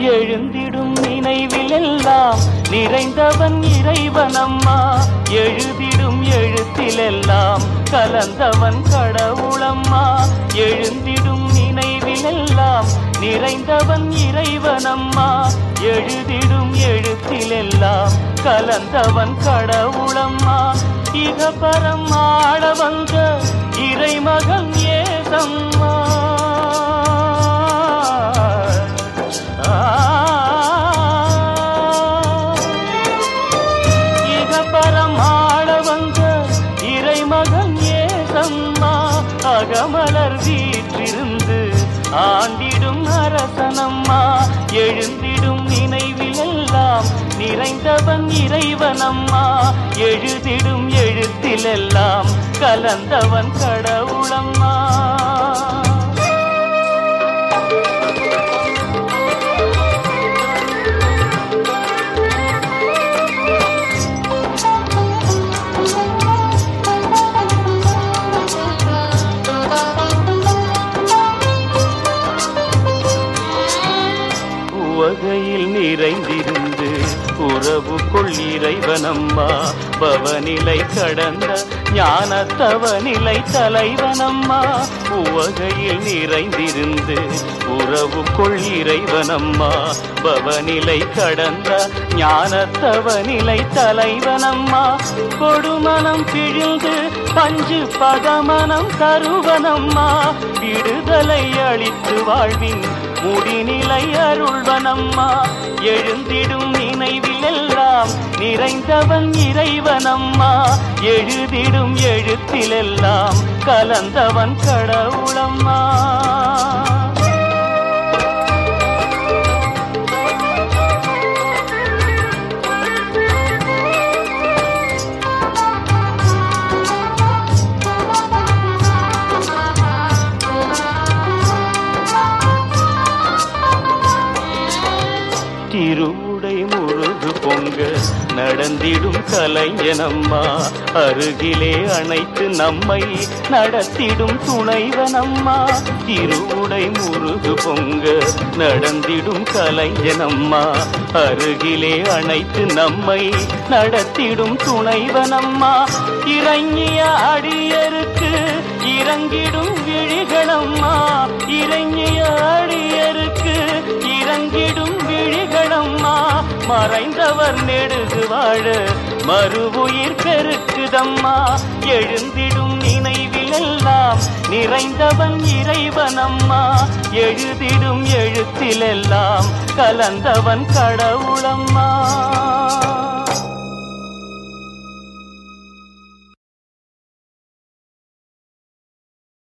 எழுந்திடும் நினைவிலெல்லாம் நிறைந்தவன் இறைவனம்மா எழுதிடும் எழுத்திலெல்லாம் கலந்தவன் கடவுளம்மா எழுந்திடும் நினைவிலெல்லாம் நிறைந்தவன் இறைவனம்மா எழுதிடும் எழுத்திலெல்லாம் கலந்தவன் கடவுளம்மா இகபரம் ஆட வந்த இறைமகன் ஏதம்மா இகபரம் ஆட வந்த இறைமகன் ஏதம்மா அகமலர் வீற்றிருந்து ஆண்டிடும் அரசனம்மா எழுந்திடும் நினைவிலெல்லாம் நிறைந்தவன் இறைவனம்மா எழுதிடும் எழுத்திலெல்லாம் கலந்தவன் கடவுளம்மா உவகையில் நிறைந்திருந்து உறவு கொள் இறைவனம்மா பவநிலை கடந்த ஞானத்தவநிலை தலைவனம்மா உவகையில் நிறைந்திருந்து உறவு கொள் இறைவனம்மா பவநிலை கடந்த ஞானத்தவநிலை தலைவனம்மா கொடுமனம் பிழிந்து பஞ்சு பதமனம் தருவனம்மா விடுதலை அளித்து வாழ்வின் முடிநிலை அருள்வனம்மா எழுந்திடும் நினைவிலெல்லாம் நிறைந்தவன் இறைவனம்மா எழுதிடும் எழுத்திலெல்லாம் கலந்தவன் கடவுளம்மா திருவுடை முழுது பொங்க நடந்திடும் கலைஞனம்மா அருகிலே அணைத்து நம்மை நடத்திடும் துணைவனம்மா திருவுடை முருகு பொங்க நடந்திடும் கலைஞனம்மா அருகிலே அணைத்து நம்மை நடத்திடும் துணைவனம்மா இறங்கிய அடியருக்கு இறங்கிடும் விழிகளம்மா இறங்கிய அடியருக்கு இறங்கிடும் விழிகளம்மா மறைந்தவர் நெடுகு வாழ மறுவுயிர் பெருக்குதம்மா எழுந்திடும் நினைவிலெல்லாம் நிறைந்தவன் இறைவனம்மா எழுதிடும் எழுத்திலெல்லாம் கலந்தவன் கடவுளம்மா